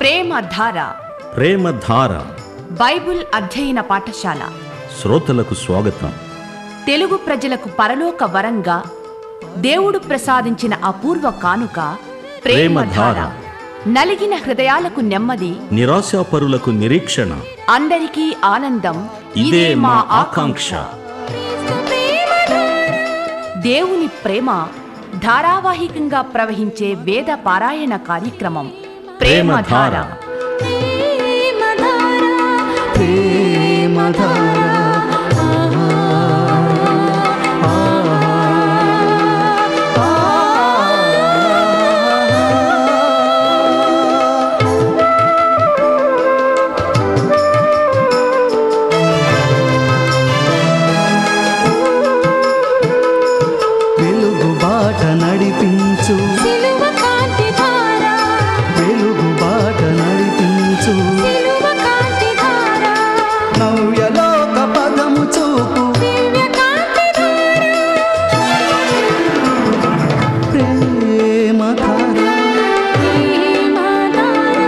ప్రేమధార ప్రేమధార Bible అధ్యయన పాఠశాల శ్రోతలకు స్వాగతం తెలుగు ప్రజలకు పరలోక వరంగా దేవుడు ప్రసాదించిన అపూర్వ కానుక ప్రేమధార ప్రేమధార. నలిగిన హృదయాలకు నెమ్మది నిరాశాపరులకు నిరీక్షణ అందరికీ ఆనందం ఇదే మా ఆకాంక్ష దేవుని ప్రేమ ధారావాహికంగా ప్రవహించే వేద పారాయణ కార్యక్రమం ప్రేమధార వెలుగు బాట నడిపించు సిలువ కాంతి ధార వెలుగు బాట నడిపించు సిలువ కాంతి ధార నవ్యలోక పదము చూపు దివ్య కాంతి ప్రేమ ధార ప్రేమ ధార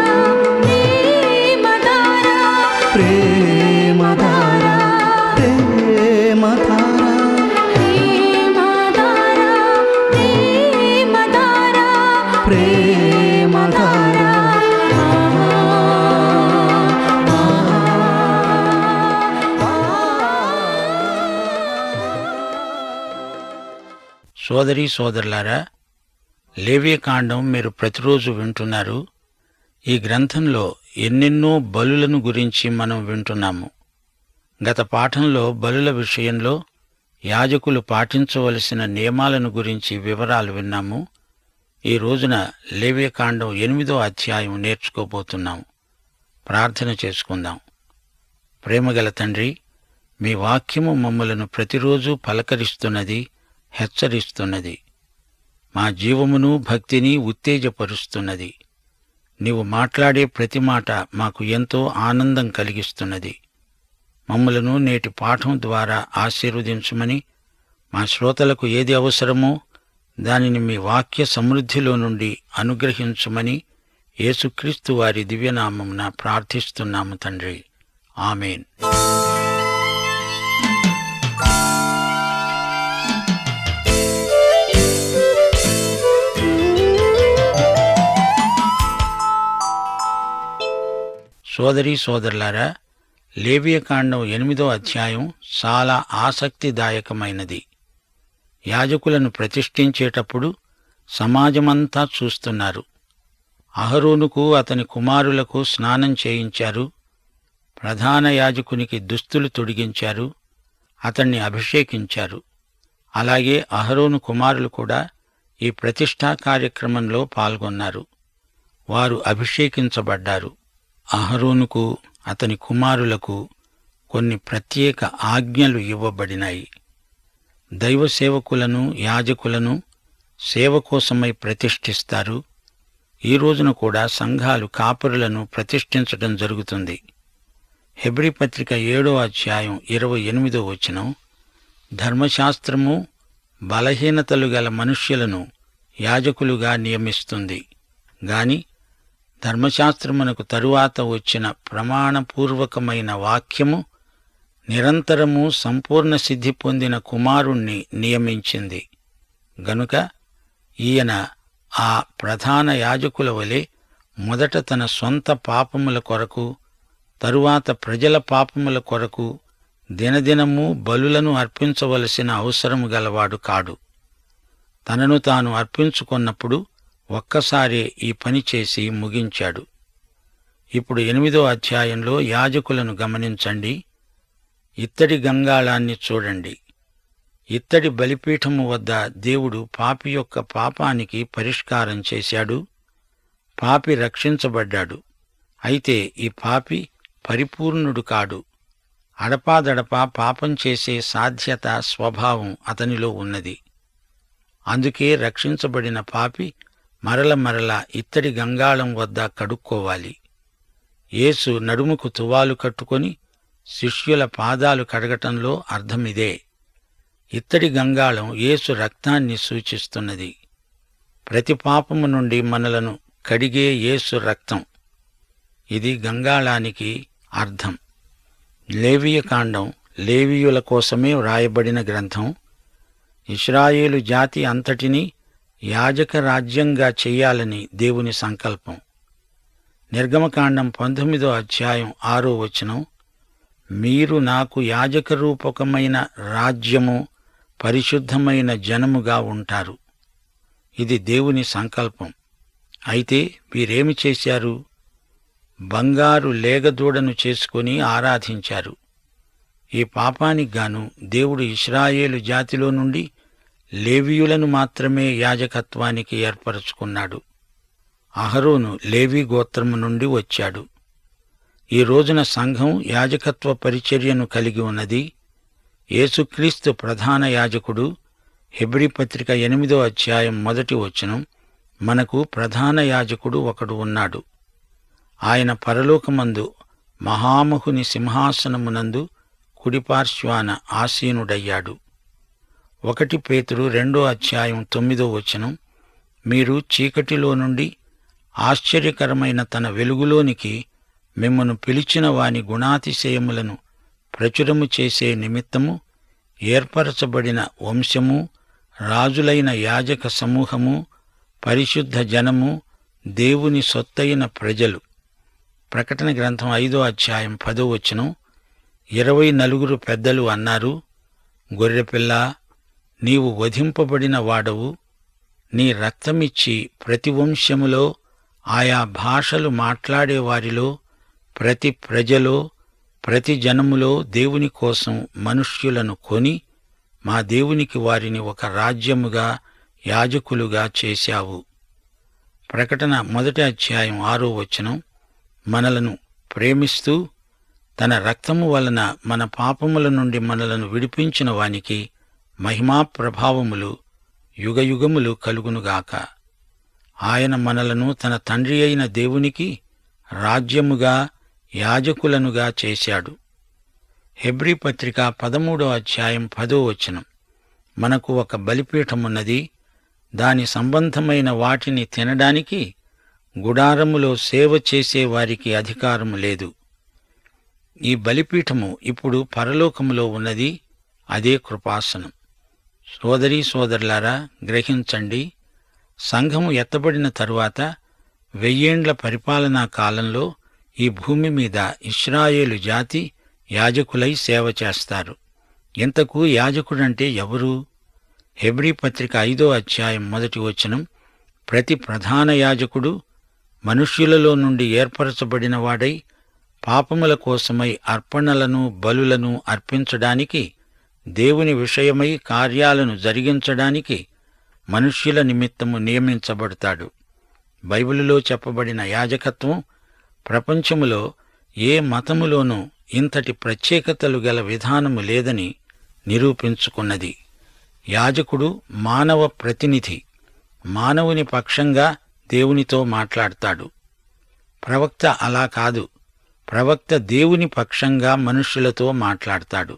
ప్రేమ ధార ప్రేమ ధార ప్రేమ ధార ప్రేమ ధార ప్రేమ ధార ప్రేమ ధార సోదరి సోదరులారా లేవ్యకాండం మీరు ప్రతిరోజు వింటున్నారు ఈ గ్రంథంలో ఎన్నెన్నో బలులను గురించి మనం వింటున్నాము గత పాఠంలో బలుల విషయంలో యాజకులు పాటించవలసిన నియమాలను గురించి వివరాలు విన్నాము ఈ రోజున లేవ్యకాండం ఎనిమిదో అధ్యాయం నేర్చుకోబోతున్నాం ప్రార్థన చేసుకుందాం ప్రేమగల తండ్రి మీ వాక్యము మమ్మలను ప్రతిరోజు పలకరిస్తున్నది హెచ్చరిస్తున్నది మా జీవమును భక్తిని ఉత్తేజపరుస్తున్నది నీవు మాట్లాడే ప్రతి మాట మాకు ఎంతో ఆనందం కలిగిస్తున్నది మమ్మలను నేటి పాఠం ద్వారా ఆశీర్వదించమని మా శ్రోతలకు ఏది అవసరమో దానిని మీ వాక్య సమృద్ధిలో నుండి అనుగ్రహించమని యేసుక్రీస్తు వారి దివ్యనామమున ప్రార్థిస్తున్నాము తండ్రి ఆమెన్ సోదరి సోదరులారా లేవియకాండం ఎనిమిదో అధ్యాయం చాలా ఆసక్తిదాయకమైనది యాజకులను ప్రతిష్ఠించేటప్పుడు సమాజమంతా చూస్తున్నారు అహరోనుకు అతని కుమారులకు స్నానం చేయించారు ప్రధాన యాజకునికి దుస్తులు తొడిగించారు అతన్ని అభిషేకించారు అలాగే అహరోను కుమారులు కూడా ఈ ప్రతిష్ఠా కార్యక్రమంలో పాల్గొన్నారు వారు అభిషేకించబడ్డారు అహరోనుకు అతని కుమారులకు కొన్ని ప్రత్యేక ఆజ్ఞలు ఇవ్వబడినాయి దైవ సేవకులను యాజకులను సేవ కోసమై ప్రతిష్ఠిస్తారు ఈ రోజున కూడా సంఘాలు కాపరులను ప్రతిష్ఠించడం జరుగుతుంది హెబ్రి పత్రిక ఏడో అధ్యాయం ఇరవై ఎనిమిదో వచనం ధర్మశాస్త్రము బలహీనతలు గల మనుష్యులను యాజకులుగా నియమిస్తుంది గాని ధర్మశాస్త్రమునకు తరువాత వచ్చిన ప్రమాణపూర్వకమైన వాక్యము నిరంతరము సంపూర్ణ సిద్ధి పొందిన కుమారుణ్ణి నియమించింది గనుక ఈయన ఆ ప్రధాన యాజకుల వలె మొదట తన సొంత పాపముల కొరకు తరువాత ప్రజల పాపముల కొరకు దినదినము బలులను అర్పించవలసిన అవసరము గలవాడు కాడు తనను తాను అర్పించుకున్నప్పుడు ఒక్కసారే ఈ పని చేసి ముగించాడు ఇప్పుడు ఎనిమిదో అధ్యాయంలో యాజకులను గమనించండి ఇత్తడి గంగాళాన్ని చూడండి ఇత్తడి బలిపీఠము వద్ద దేవుడు పాపి యొక్క పాపానికి పరిష్కారం చేశాడు పాపి రక్షించబడ్డాడు అయితే ఈ పాపి పరిపూర్ణుడు కాడు అడపాదడపా పాపం చేసే సాధ్యత స్వభావం అతనిలో ఉన్నది అందుకే రక్షించబడిన పాపి మరల మరల ఇత్తడి గంగాళం వద్ద కడుక్కోవాలి యేసు నడుముకు తువాలు కట్టుకొని శిష్యుల పాదాలు కడగటంలో అర్థమిదే ఇత్తడి గంగాళం యేసు రక్తాన్ని సూచిస్తున్నది ప్రతి పాపము నుండి మనలను కడిగే యేసు రక్తం ఇది గంగాళానికి అర్థం లేవియ కాండం లేవీయుల కోసమే వ్రాయబడిన గ్రంథం ఇస్రాయేలు జాతి అంతటినీ యాజక రాజ్యంగా చెయ్యాలని దేవుని సంకల్పం నిర్గమకాండం పంతొమ్మిదో అధ్యాయం ఆరో వచనం మీరు నాకు యాజక రూపకమైన రాజ్యము పరిశుద్ధమైన జనముగా ఉంటారు ఇది దేవుని సంకల్పం అయితే వీరేమి చేశారు బంగారు లేగదూడను చేసుకుని ఆరాధించారు ఈ పాపానికి గాను దేవుడు ఇస్రాయేలు జాతిలో నుండి లేవీయులను మాత్రమే యాజకత్వానికి ఏర్పరచుకున్నాడు అహరోను లేవీ గోత్రము నుండి వచ్చాడు ఈ రోజున సంఘం యాజకత్వ పరిచర్యను కలిగి ఉన్నది యేసుక్రీస్తు ప్రధాన యాజకుడు హెబ్రీ పత్రిక ఎనిమిదో అధ్యాయం మొదటి వచనం మనకు ప్రధాన యాజకుడు ఒకడు ఉన్నాడు ఆయన పరలోకమందు మహామహుని సింహాసనమునందు కుడిపార్శ్వాన ఆసీనుడయ్యాడు ఒకటి పేతురు రెండో అధ్యాయం తొమ్మిదో వచనం మీరు చీకటిలో నుండి ఆశ్చర్యకరమైన తన వెలుగులోనికి మిమ్మను పిలిచిన వాని గుణాతిశయములను ప్రచురము చేసే నిమిత్తము ఏర్పరచబడిన వంశము రాజులైన యాజక సమూహము పరిశుద్ధ జనము దేవుని సొత్తైన ప్రజలు ప్రకటన గ్రంథం ఐదో అధ్యాయం పదో వచనం ఇరవై నలుగురు పెద్దలు అన్నారు గొర్రెపిల్ల నీవు వధింపబడిన వాడవు నీ రక్తమిచ్చి ప్రతి వంశములో ఆయా భాషలు మాట్లాడే వారిలో ప్రతి ప్రజలో ప్రతి జనములో దేవుని కోసం మనుష్యులను కొని మా దేవునికి వారిని ఒక రాజ్యముగా యాజకులుగా చేశావు ప్రకటన మొదటి అధ్యాయం ఆరో వచనం మనలను ప్రేమిస్తూ తన రక్తము వలన మన పాపముల నుండి మనలను విడిపించిన వానికి మహిమా ప్రభావములు యుగయుగములు కలుగునుగాక ఆయన మనలను తన తండ్రి అయిన దేవునికి రాజ్యముగా యాజకులనుగా చేశాడు హెబ్రీ పత్రిక పదమూడో అధ్యాయం పదో వచనం మనకు ఒక బలిపీఠమున్నది దాని సంబంధమైన వాటిని తినడానికి గుడారములో సేవ చేసే వారికి అధికారము లేదు ఈ బలిపీఠము ఇప్పుడు పరలోకములో ఉన్నది అదే కృపాసనం సోదరీ సోదరులారా గ్రహించండి సంఘము ఎత్తబడిన తరువాత వెయ్యేండ్ల పరిపాలనా కాలంలో ఈ భూమి మీద ఇస్రాయేలు జాతి యాజకులై సేవ చేస్తారు ఇంతకు యాజకుడంటే ఎవరు హెబ్రీ పత్రిక ఐదో అధ్యాయం మొదటి వచనం ప్రతి ప్రధాన యాజకుడు మనుష్యులలో నుండి ఏర్పరచబడిన వాడై పాపముల కోసమై అర్పణలను బలులను అర్పించడానికి దేవుని విషయమై కార్యాలను జరిగించడానికి మనుష్యుల నిమిత్తము నియమించబడతాడు బైబిలులో చెప్పబడిన యాజకత్వం ప్రపంచములో ఏ మతములోనూ ఇంతటి ప్రత్యేకతలు గల విధానము లేదని నిరూపించుకున్నది యాజకుడు మానవ ప్రతినిధి మానవుని పక్షంగా దేవునితో మాట్లాడతాడు ప్రవక్త అలా కాదు ప్రవక్త దేవుని పక్షంగా మనుష్యులతో మాట్లాడతాడు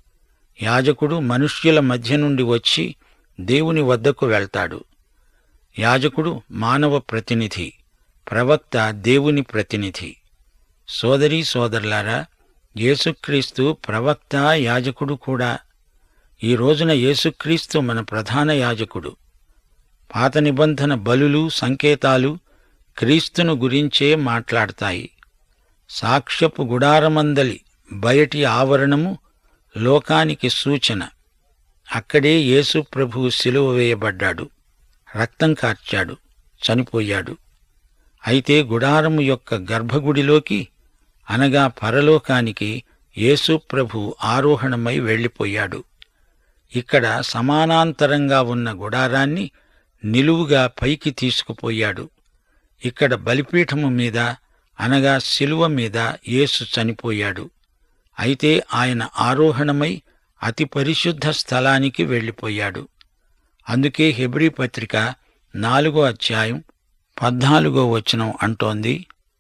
యాజకుడు మనుష్యుల మధ్య నుండి వచ్చి దేవుని వద్దకు వెళ్తాడు యాజకుడు మానవ ప్రతినిధి ప్రవక్త దేవుని ప్రతినిధి సోదరీ సోదరులారా యేసుక్రీస్తు ప్రవక్త యాజకుడు కూడా ఈ రోజున యేసుక్రీస్తు మన ప్రధాన యాజకుడు పాత నిబంధన బలులు సంకేతాలు క్రీస్తును గురించే మాట్లాడతాయి సాక్ష్యపు గుడారమందలి బయటి ఆవరణము లోకానికి సూచన అక్కడే యేసు ప్రభువు సిలువ వేయబడ్డాడు రక్తం కార్చాడు చనిపోయాడు అయితే గుడారము యొక్క గర్భగుడిలోకి అనగా పరలోకానికి యేసు ప్రభు ఆరోహణమై వెళ్ళిపోయాడు ఇక్కడ సమానాంతరంగా ఉన్న గుడారాన్ని నిలువుగా పైకి తీసుకుపోయాడు ఇక్కడ బలిపీఠము మీద అనగా శిలువ మీద యేసు చనిపోయాడు అయితే ఆయన ఆరోహణమై అతి పరిశుద్ధ స్థలానికి వెళ్ళిపోయాడు అందుకే హెబ్రీ పత్రిక నాలుగో అధ్యాయం పద్నాలుగో వచనం అంటోంది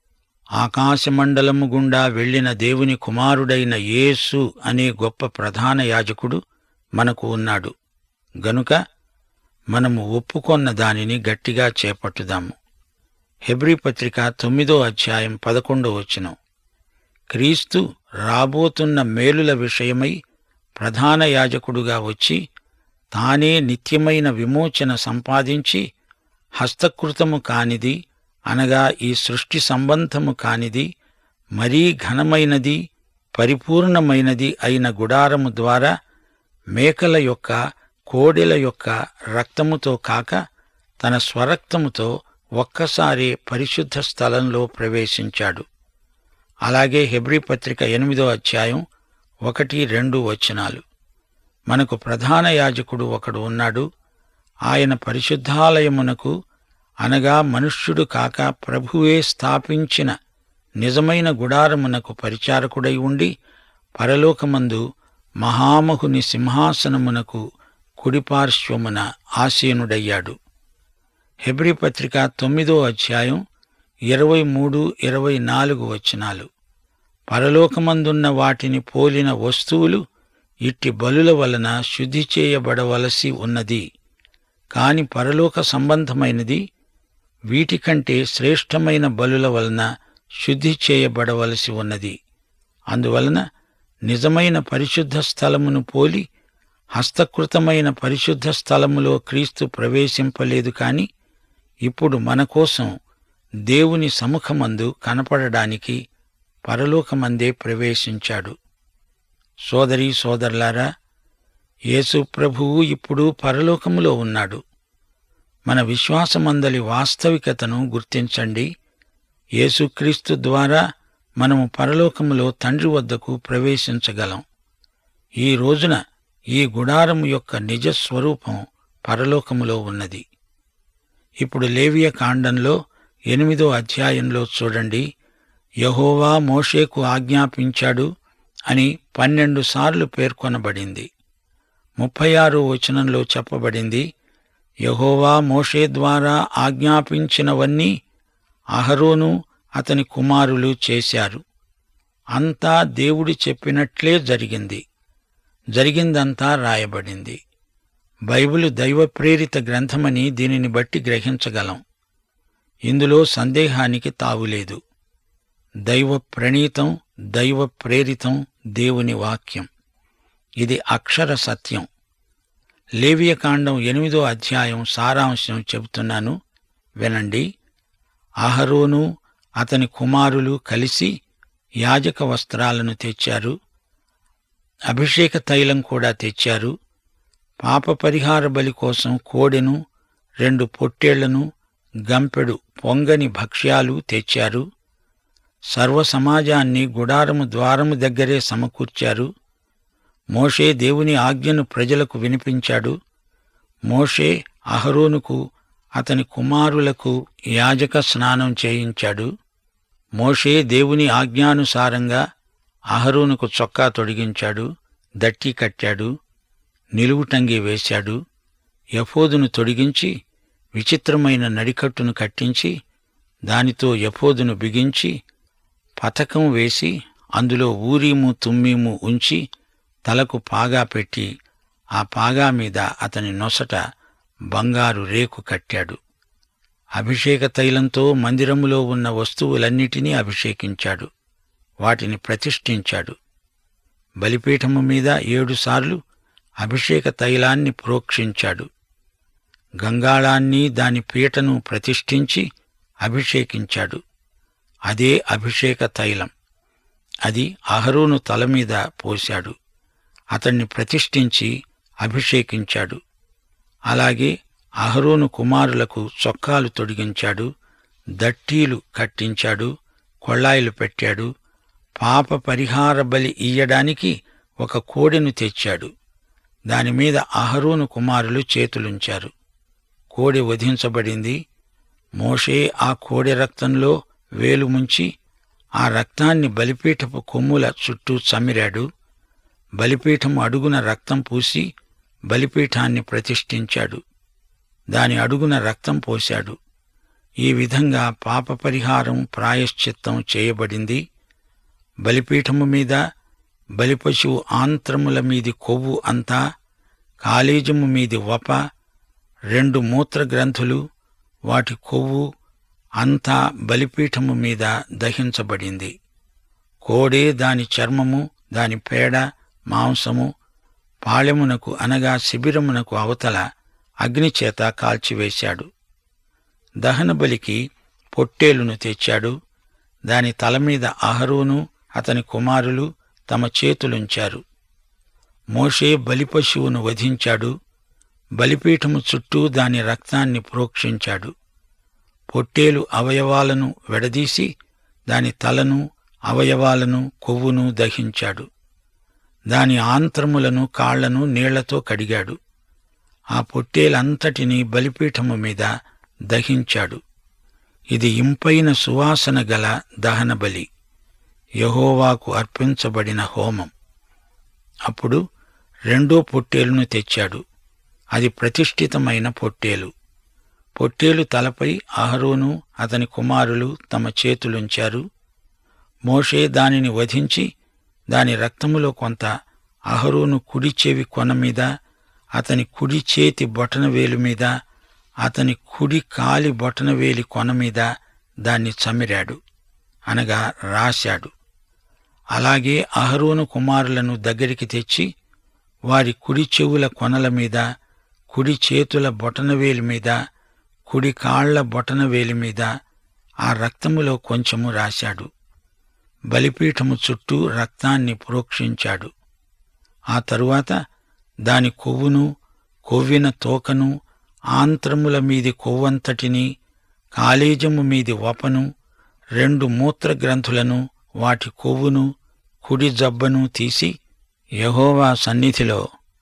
ఆకాశమండలము గుండా వెళ్ళిన దేవుని కుమారుడైన యేసు అనే గొప్ప ప్రధాన యాజకుడు మనకు ఉన్నాడు గనుక మనము ఒప్పుకొన్న దానిని గట్టిగా చేపట్టుదాము హెబ్రీ పత్రిక తొమ్మిదో అధ్యాయం పదకొండో వచనం క్రీస్తు రాబోతున్న మేలుల విషయమై ప్రధాన యాజకుడుగా వచ్చి తానే నిత్యమైన విమోచన సంపాదించి హస్తకృతము కానిది అనగా ఈ సృష్టి సంబంధము కానిది మరీ ఘనమైనది పరిపూర్ణమైనది అయిన గుడారము ద్వారా మేకల యొక్క కోడెల యొక్క రక్తముతో కాక తన స్వరక్తముతో ఒక్కసారి పరిశుద్ధ స్థలంలో ప్రవేశించాడు అలాగే హెబ్రీ పత్రిక ఎనిమిదో అధ్యాయం ఒకటి రెండు వచనాలు మనకు ప్రధాన యాజకుడు ఒకడు ఉన్నాడు ఆయన పరిశుద్ధాలయమునకు అనగా మనుష్యుడు కాక ప్రభువే స్థాపించిన నిజమైన గుడారమునకు పరిచారకుడై ఉండి పరలోకమందు మహామహుని సింహాసనమునకు కుడిపార్శ్వమున ఆసీనుడయ్యాడు హెబ్రీ పత్రిక తొమ్మిదో అధ్యాయం ఇరవై మూడు ఇరవై నాలుగు వచనాలు పరలోకమందున్న వాటిని పోలిన వస్తువులు ఇట్టి బలుల వలన శుద్ధి చేయబడవలసి ఉన్నది కాని పరలోక సంబంధమైనది వీటికంటే శ్రేష్టమైన బలుల వలన శుద్ధి చేయబడవలసి ఉన్నది అందువలన నిజమైన పరిశుద్ధ స్థలమును పోలి హస్తకృతమైన పరిశుద్ధ స్థలములో క్రీస్తు ప్రవేశింపలేదు కాని ఇప్పుడు మన కోసం దేవుని సముఖమందు కనపడడానికి పరలోకమందే ప్రవేశించాడు సోదరీ సోదరులారా యేసు ప్రభువు ఇప్పుడు పరలోకములో ఉన్నాడు మన విశ్వాసమందలి వాస్తవికతను గుర్తించండి యేసుక్రీస్తు ద్వారా మనము పరలోకములో తండ్రి వద్దకు ప్రవేశించగలం ఈ రోజున ఈ గుడారము యొక్క నిజ స్వరూపం పరలోకములో ఉన్నది ఇప్పుడు లేవియ కాండంలో ఎనిమిదో అధ్యాయంలో చూడండి యహోవా మోషేకు ఆజ్ఞాపించాడు అని పన్నెండు సార్లు పేర్కొనబడింది ముప్పై ఆరో వచనంలో చెప్పబడింది యహోవా మోషే ద్వారా ఆజ్ఞాపించినవన్నీ అహరోను అతని కుమారులు చేశారు అంతా దేవుడి చెప్పినట్లే జరిగింది జరిగిందంతా రాయబడింది బైబిలు దైవ ప్రేరిత గ్రంథమని దీనిని బట్టి గ్రహించగలం ఇందులో సందేహానికి తావులేదు దైవ ప్రణీతం దైవ ప్రేరితం దేవుని వాక్యం ఇది అక్షర సత్యం లేవియకాండం ఎనిమిదో అధ్యాయం సారాంశం చెబుతున్నాను వినండి అహరోను అతని కుమారులు కలిసి యాజక వస్త్రాలను తెచ్చారు అభిషేక తైలం కూడా తెచ్చారు పాప పరిహార బలి కోసం కోడెను రెండు పొట్టేళ్లను గంపెడు పొంగని భక్ష్యాలు తెచ్చారు సర్వ సమాజాన్ని గుడారము ద్వారము దగ్గరే సమకూర్చారు మోషే దేవుని ఆజ్ఞను ప్రజలకు వినిపించాడు మోషే అహరోనుకు అతని కుమారులకు యాజక స్నానం చేయించాడు మోషే దేవుని ఆజ్ఞానుసారంగా అహరోనుకు చొక్కా తొడిగించాడు దట్టి కట్టాడు నిలువుటంగి వేశాడు యఫోదును తొడిగించి విచిత్రమైన నడికట్టును కట్టించి దానితో యఫోదును బిగించి పతకం వేసి అందులో ఊరీము తుమ్మీము ఉంచి తలకు పాగా పెట్టి ఆ పాగా మీద అతని నొసట బంగారు రేకు కట్టాడు అభిషేక తైలంతో మందిరములో ఉన్న వస్తువులన్నిటినీ అభిషేకించాడు వాటిని ప్రతిష్ఠించాడు బలిపీఠము మీద ఏడుసార్లు అభిషేక తైలాన్ని ప్రోక్షించాడు గంగాళాన్ని దాని పీటను ప్రతిష్ఠించి అభిషేకించాడు అదే అభిషేక తైలం అది అహరోను తల మీద పోశాడు అతన్ని ప్రతిష్ఠించి అభిషేకించాడు అలాగే అహరోను కుమారులకు చొక్కాలు తొడిగించాడు దట్టీలు కట్టించాడు కొళ్ళాయిలు పెట్టాడు పాప పరిహార బలి ఇయ్యడానికి ఒక కోడెను తెచ్చాడు దానిమీద అహరోను కుమారులు చేతులుంచారు కోడె వధించబడింది మోషే ఆ కోడె రక్తంలో వేలు ముంచి ఆ రక్తాన్ని బలిపీఠపు కొమ్ముల చుట్టూ చమిరాడు బలిపీఠం అడుగున రక్తం పూసి బలిపీఠాన్ని ప్రతిష్ఠించాడు దాని అడుగున రక్తం పోశాడు ఈ విధంగా పాప పరిహారం ప్రాయశ్చిత్తం చేయబడింది బలిపీఠము మీద బలిపశువు ఆంత్రముల మీది కొవ్వు అంతా కాలేజము మీది వప రెండు మూత్రగ్రంథులు వాటి కొవ్వు అంతా బలిపీఠము మీద దహించబడింది కోడే దాని చర్మము దాని పేడ మాంసము పాళెమునకు అనగా శిబిరమునకు అవతల అగ్నిచేత కాల్చివేశాడు దహనబలికి పొట్టేలును తెచ్చాడు దాని తల మీద అహరోను అతని కుమారులు తమ చేతులుంచారు మోషే బలిపశువును వధించాడు బలిపీఠము చుట్టూ దాని రక్తాన్ని ప్రోక్షించాడు పొట్టేలు అవయవాలను వెడదీసి దాని తలను అవయవాలను కొవ్వును దహించాడు దాని ఆంత్రములను కాళ్లను నీళ్లతో కడిగాడు ఆ పొట్టేలంతటినీ బలిపీఠము మీద దహించాడు ఇది ఇంపైన సువాసన గల దహన బలి యహోవాకు అర్పించబడిన హోమం అప్పుడు రెండో పొట్టేలును తెచ్చాడు అది ప్రతిష్ఠితమైన పొట్టేలు పొట్టేలు తలపై అహరోను అతని కుమారులు తమ చేతులుంచారు మోషే దానిని వధించి దాని రక్తములో కొంత అహరోను కుడి చెవి కొన మీద అతని కుడి చేతి బొటనవేలు మీద అతని కుడి కాలి బొటనవేలి కొన మీద దాన్ని చమిరాడు అనగా రాశాడు అలాగే అహరోను కుమారులను దగ్గరికి తెచ్చి వారి కుడి చెవుల కొనల మీద కుడి చేతుల బొటనవేలి మీద కుడి కాళ్ల బొటనవేలి మీద ఆ రక్తములో కొంచెము రాశాడు బలిపీఠము చుట్టూ రక్తాన్ని ప్రోక్షించాడు ఆ తరువాత దాని కొవ్వును కొవ్విన తోకను ఆంత్రముల మీది కొవ్వంతటిని కాలేజము మీది వపను రెండు మూత్రగ్రంథులను వాటి కొవ్వును కుడి జబ్బను తీసి యహోవా సన్నిధిలో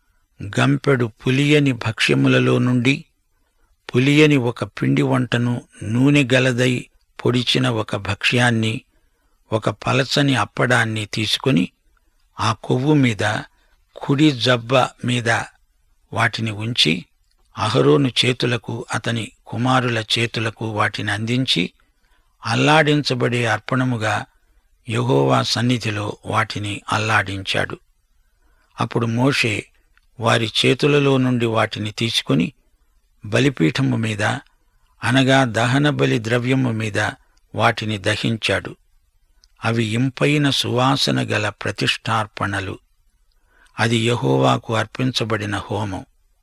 గంపెడు పులియని భక్ష్యములలో నుండి పులియని ఒక పిండి వంటను నూనె గలదై పొడిచిన ఒక భక్ష్యాన్ని ఒక పలచని అప్పడాన్ని తీసుకొని ఆ కొవ్వు మీద కుడి జబ్బ మీద వాటిని ఉంచి అహరోను చేతులకు అతని కుమారుల చేతులకు వాటిని అందించి అల్లాడించబడే అర్పణముగా యెహోవా సన్నిధిలో వాటిని అల్లాడించాడు అప్పుడు మోషే వారి చేతులలో నుండి వాటిని తీసుకొని బలిపీఠము మీద అనగా దహన బలి ద్రవ్యము మీద వాటిని దహించాడు అవి ఇంపైన సువాసన గల ప్రతిష్టార్పణలు అది యహోవాకు అర్పించబడిన హోమం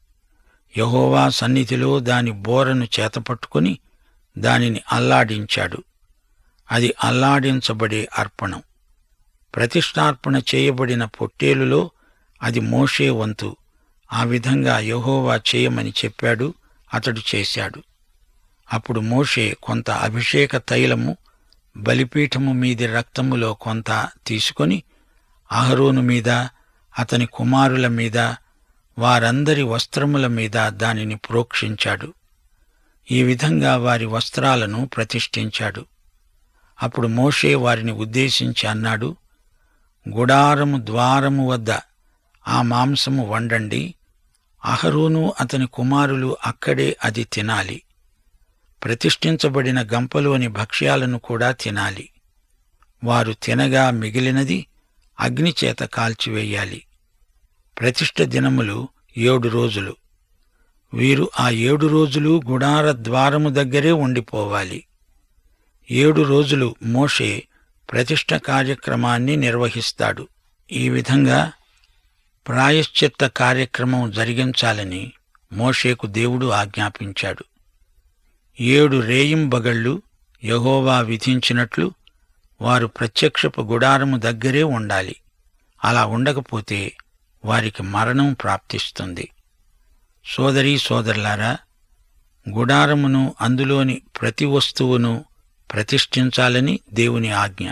యహోవా సన్నిధిలో దాని బోరను చేతపట్టుకుని దానిని అల్లాడించాడు అది అల్లాడించబడే అర్పణం ప్రతిష్టార్పణ చేయబడిన పొట్టేలులో అది మోషే వంతు ఆ విధంగా యహోవా చేయమని చెప్పాడు అతడు చేశాడు అప్పుడు మోషే కొంత అభిషేక తైలము బలిపీఠము మీది రక్తములో కొంత తీసుకొని అహరోను మీద అతని కుమారుల మీద వారందరి వస్త్రముల మీద దానిని ప్రోక్షించాడు ఈ విధంగా వారి వస్త్రాలను ప్రతిష్ఠించాడు అప్పుడు మోషే వారిని ఉద్దేశించి అన్నాడు గుడారము ద్వారము వద్ద ఆ మాంసము వండండి అహరోను అతని కుమారులు అక్కడే అది తినాలి ప్రతిష్ఠించబడిన గంపలోని భక్ష్యాలను కూడా తినాలి వారు తినగా మిగిలినది అగ్నిచేత కాల్చివేయాలి ప్రతిష్ఠ దినములు ఏడు రోజులు వీరు ఆ ఏడు రోజులు గుడార ద్వారము దగ్గరే ఉండిపోవాలి ఏడు రోజులు మోషే ప్రతిష్ఠ కార్యక్రమాన్ని నిర్వహిస్తాడు ఈ విధంగా ప్రాయశ్చిత్త కార్యక్రమం జరిగించాలని మోషేకు దేవుడు ఆజ్ఞాపించాడు ఏడు రేయింబగళ్ళు యహోవా విధించినట్లు వారు ప్రత్యక్షపు గుడారము దగ్గరే ఉండాలి అలా ఉండకపోతే వారికి మరణం ప్రాప్తిస్తుంది సోదరీ సోదరులారా గుడారమును అందులోని ప్రతి వస్తువును ప్రతిష్ఠించాలని దేవుని ఆజ్ఞ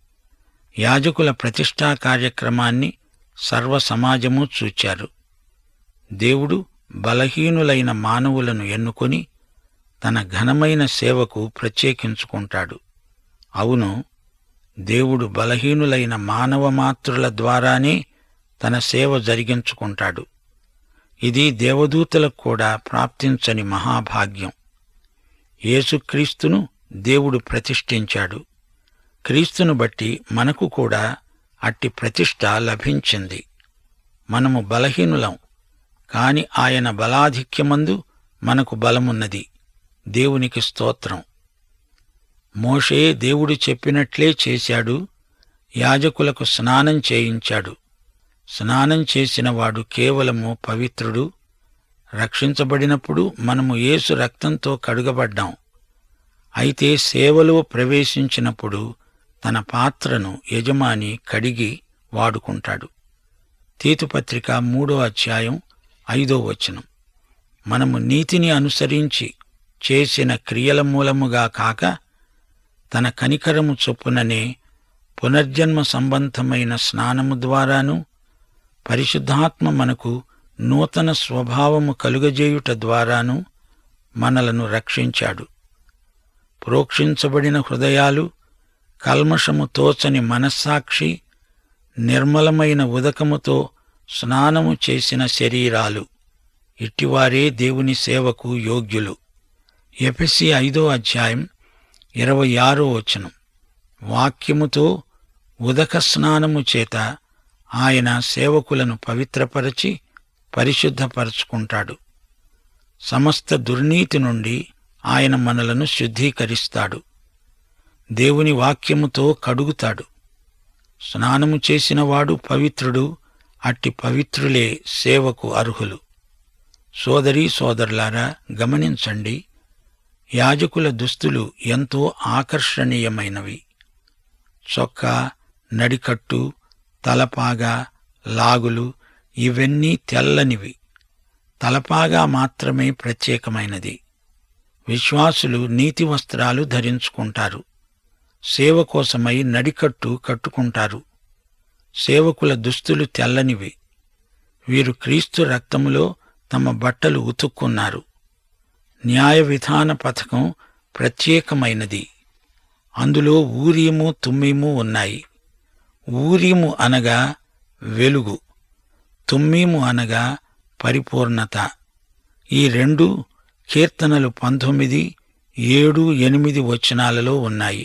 యాజకుల ప్రతిష్ఠా కార్యక్రమాన్ని సర్వ సమాజము చూచారు దేవుడు బలహీనులైన మానవులను ఎన్నుకొని తన ఘనమైన సేవకు ప్రత్యేకించుకుంటాడు అవును దేవుడు బలహీనులైన మానవ మాతృల ద్వారానే తన సేవ జరిగించుకుంటాడు ఇది దేవదూతలకు కూడా ప్రాప్తించని మహాభాగ్యం యేసుక్రీస్తును దేవుడు ప్రతిష్ఠించాడు క్రీస్తును బట్టి మనకు కూడా అట్టి ప్రతిష్ఠ లభించింది మనము బలహీనులం కాని ఆయన బలాధిక్యమందు మనకు బలమున్నది దేవునికి స్తోత్రం మోషే దేవుడు చెప్పినట్లే చేశాడు యాజకులకు స్నానం చేయించాడు స్నానం చేసినవాడు కేవలము పవిత్రుడు రక్షించబడినప్పుడు మనము యేసు రక్తంతో కడుగబడ్డాం అయితే సేవలో ప్రవేశించినప్పుడు తన పాత్రను యజమాని కడిగి వాడుకుంటాడు తీతుపత్రిక మూడో అధ్యాయం ఐదో వచనం మనము నీతిని అనుసరించి చేసిన క్రియల మూలముగా కాక తన కనికరము చొప్పుననే పునర్జన్మ సంబంధమైన స్నానము ద్వారాను పరిశుద్ధాత్మ మనకు నూతన స్వభావము కలుగజేయుట ద్వారాను మనలను రక్షించాడు ప్రోక్షించబడిన హృదయాలు కల్మషము తోచని మనస్సాక్షి నిర్మలమైన ఉదకముతో స్నానము చేసిన శరీరాలు ఇట్టివారే దేవుని సేవకు యోగ్యులు ఎఫెసి ఐదో అధ్యాయం ఇరవై ఆరో వచనం వాక్యముతో ఉదక స్నానము చేత ఆయన సేవకులను పవిత్రపరచి పరిశుద్ధపరచుకుంటాడు సమస్త దుర్నీతి నుండి ఆయన మనలను శుద్ధీకరిస్తాడు దేవుని వాక్యముతో కడుగుతాడు స్నానము చేసినవాడు పవిత్రుడు అట్టి పవిత్రులే సేవకు అర్హులు సోదరీ సోదరులారా గమనించండి యాజకుల దుస్తులు ఎంతో ఆకర్షణీయమైనవి చొక్కా నడికట్టు తలపాగా లాగులు ఇవన్నీ తెల్లనివి తలపాగా మాత్రమే ప్రత్యేకమైనది విశ్వాసులు నీతి వస్త్రాలు ధరించుకుంటారు సేవ కోసమై నడికట్టు కట్టుకుంటారు సేవకుల దుస్తులు తెల్లనివి వీరు క్రీస్తు రక్తములో తమ బట్టలు ఉతుక్కున్నారు న్యాయ విధాన పథకం ప్రత్యేకమైనది అందులో ఊరీము తుమ్మీము ఉన్నాయి ఊరీము అనగా వెలుగు తుమ్మీము అనగా పరిపూర్ణత ఈ రెండు కీర్తనలు పంతొమ్మిది ఏడు ఎనిమిది వచనాలలో ఉన్నాయి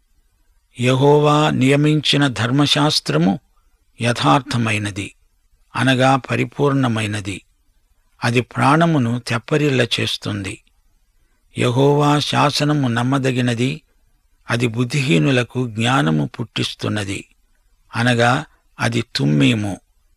యహోవా నియమించిన ధర్మశాస్త్రము యథార్థమైనది అనగా పరిపూర్ణమైనది అది ప్రాణమును తెప్పరిల్ల చేస్తుంది యహోవా శాసనము నమ్మదగినది అది బుద్ధిహీనులకు జ్ఞానము పుట్టిస్తున్నది అనగా అది తుమ్మీము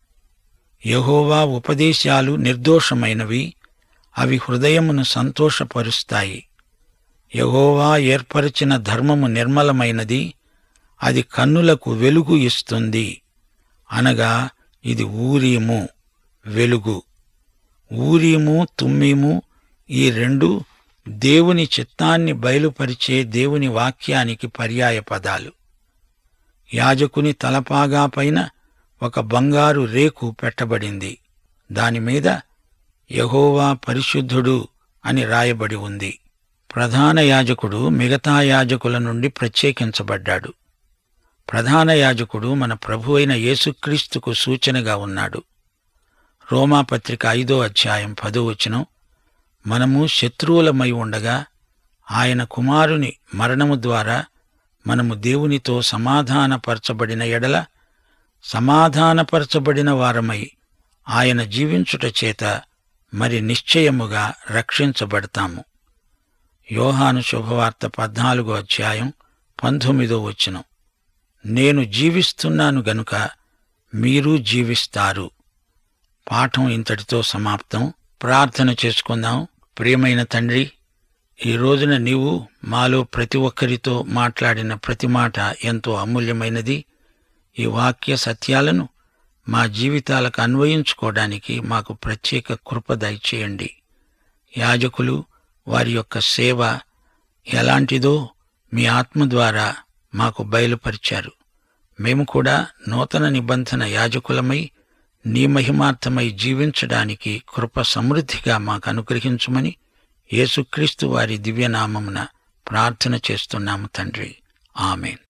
యహోవా ఉపదేశాలు నిర్దోషమైనవి అవి హృదయమును సంతోషపరుస్తాయి యహోవా ఏర్పరిచిన ధర్మము నిర్మలమైనది అది కన్నులకు వెలుగు ఇస్తుంది అనగా ఇది ఊరీము వెలుగు ఊరీము తుమ్మీము ఈ రెండు దేవుని చిత్తాన్ని బయలుపరిచే దేవుని వాక్యానికి పర్యాయ పదాలు యాజకుని తలపాగా పైన ఒక బంగారు రేకు పెట్టబడింది దానిమీద యహోవా పరిశుద్ధుడు అని రాయబడి ఉంది ప్రధాన యాజకుడు మిగతా యాజకుల నుండి ప్రత్యేకించబడ్డాడు ప్రధాన యాజకుడు మన ప్రభు అయిన యేసుక్రీస్తుకు సూచనగా ఉన్నాడు రోమాపత్రిక ఐదో అధ్యాయం పదో వచనం మనము శత్రువులమై ఉండగా ఆయన కుమారుని మరణము ద్వారా మనము దేవునితో సమాధానపరచబడిన ఎడల సమాధానపరచబడిన వారమై ఆయన జీవించుట చేత మరి నిశ్చయముగా రక్షించబడతాము యోహాను శుభవార్త పద్నాలుగో అధ్యాయం పంతొమ్మిదో వచనం నేను జీవిస్తున్నాను గనుక మీరు జీవిస్తారు పాఠం ఇంతటితో సమాప్తం ప్రార్థన చేసుకుందాం ప్రియమైన తండ్రి ఈ రోజున నీవు మాలో ప్రతి ఒక్కరితో మాట్లాడిన ప్రతి మాట ఎంతో అమూల్యమైనది ఈ వాక్య సత్యాలను మా జీవితాలకు అన్వయించుకోవడానికి మాకు ప్రత్యేక కృప దయచేయండి యాజకులు వారి యొక్క సేవ ఎలాంటిదో మీ ఆత్మ ద్వారా మాకు బయలుపరిచారు మేము కూడా నూతన నిబంధన యాజకులమై నీ మహిమార్థమై జీవించడానికి కృప సమృద్ధిగా మాకు అనుగ్రహించమని యేసుక్రీస్తు వారి దివ్యనామమున ప్రార్థన చేస్తున్నాము తండ్రి ఆమెన్